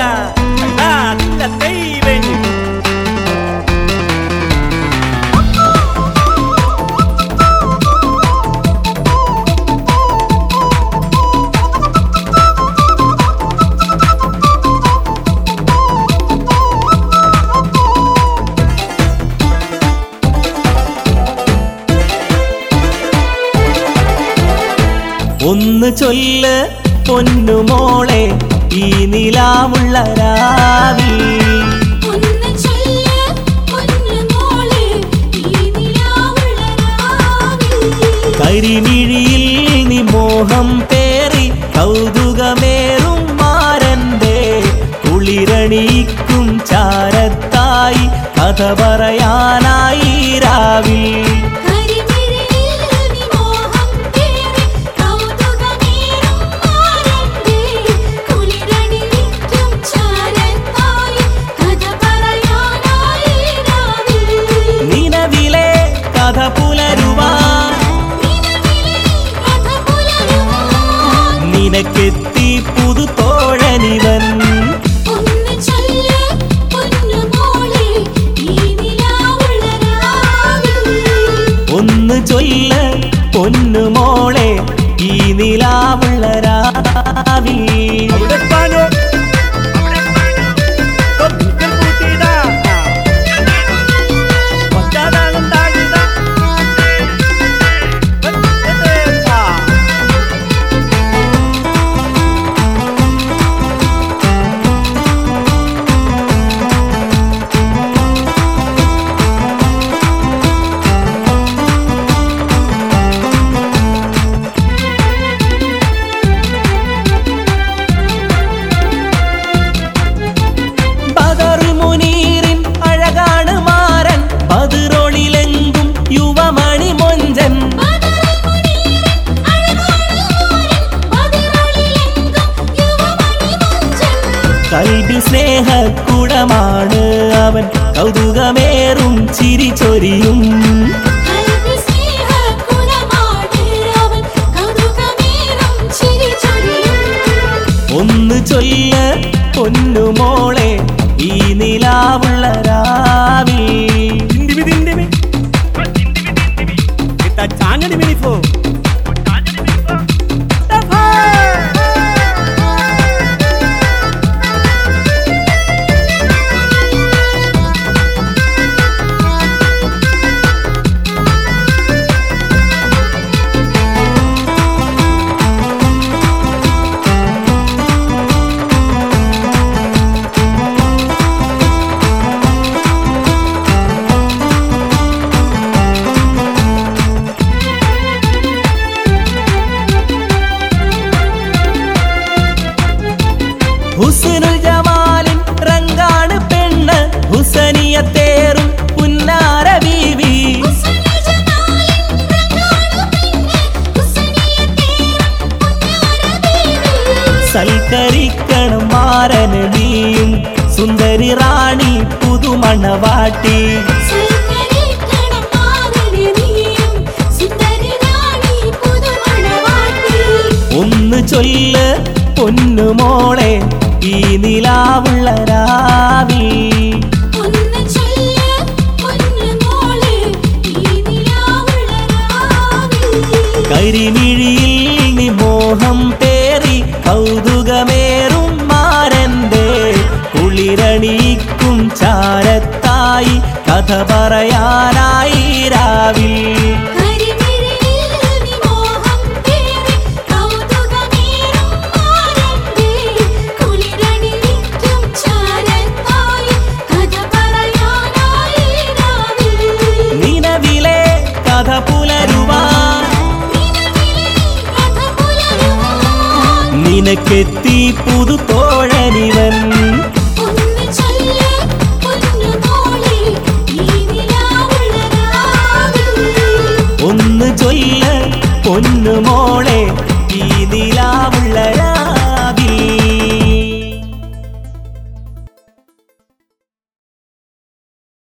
കണ്ടാ ദൈവം ഒന്ന് ചൊല്ല് പൊന്നുമോളെ ഈ നിലാവുള്ള രാവിൽ ഒന്ന് ചൊല്ല് പൊന്നുമോളെ ഈ നിലാവുള്ള രാവിൽ കരിമിഴിയിൽ നീ മോഹം പേറി കൗതുകമേറും മാരന്റെ കുളിരണിക്കും ചാരത്തായി കഥ പറയാനായി രാവിൽ കരിമിഴിയിൽ നീ മോഹം പേറി കൗതുകമേറും മാരന്റെ കുളിരണിയിക്കും ചാരത്തായി കഥ പറയാനായി രാവിൽ നിലവിലെ കഥ പുലരുവാൻ നിലവിലെ കഥ പുലരുവാൻ നിനക്കെത്തി പുതുതോഴനിവൻ ഒന്ന് ചൊല്ല് പൊന്നുമോളെ ഈ നിലാവുള്ള രാവിൽ ഒന്ന് ചൊല്ല് പൊന്നുമോളെ ഈ നിലാവുള്ള രാവിൽ അവിടെ പാനോ തൊപ്പിക്കൽ കൂട്ടിയിടാ ഒറ്റാതാളുണ്ടാകിടാ ബദറു മുനീറിൻ അഴകാണ് മാരൻ ബദിറൊളിലെങ്കും യുവമണി മൊഞ്ചൻ ബദറിൽ മുനീറിൻ അഴകാണ് മോരൻ ബദറൊളിലെങ്കും യുവമണി മഞ്ചൻ കൽബി സ്നേഹക്കുടമാണ് അവൻ കൗതുകമേറും ചിരി ചൊരിയും കൽബി സ്നേഹക്കുടമാണ് അവൻ കൗതുകമേറും ചിരി ചൊരിയും ഒന്ന് ചൊല്ല് പൊന്നുമോളെ ഈ നിലാവുള്ള രാവിൽ ದಿಂಡಿಮಿ ದಿಂಡಿಮಿ ಇತ್ತ ಚಾಂಗಡಿ ಮಿನಿಫೋ ഹുസനുൽ ജമാലിൻ റങ്കാണ് പെണ്ണ് ഹുസനിയത്തേറും പുന്നാര ബീവി ഹുസ്നിൽ ജമാലിൻ റംഗാണ് പെണ്ണ് ഹുസ്നിയത്തേറും പൊന്നാര ബീവി സൽക്കരിക്കണം മാരന് നീയും സുന്ദരി റാണി പുതുമണവാട്ടി സൽക്കരിക്കണം മാറിനെ നീയും സുന്ദരി റാണി പുതുമണവാട്ടി ഒന്ന് ചൊല്ല് പൊന്നുമോളെ ഈ നിലാവുള്ള രാവിൽ ഒന്ന് ചൊല്ല് പൊന്നുമോളെ ഈ നിലാവുള്ള രാവിൽ കരിമിഴിയിൽ നീ മോഹം പേറി കൗതുകമേറും മാരന്റെ കുളിരണിക്കും ചാരത്തായി കഥ പറയാനായി രാവിൽ കരിമിഴിയിൽ നീ മോഹം പേറി കൗതുകമേറും മാരന്റെ കുളിരണിയിക്കും ചാരത്തായി കഥ പറയാനായി രാവിൽ നിലവിലെ കഥ പുലരുവാൻ നിലവിലെ കഥ പുലരുവാൻ നിനക്കെത്തി പുതുതോഴനിവൻ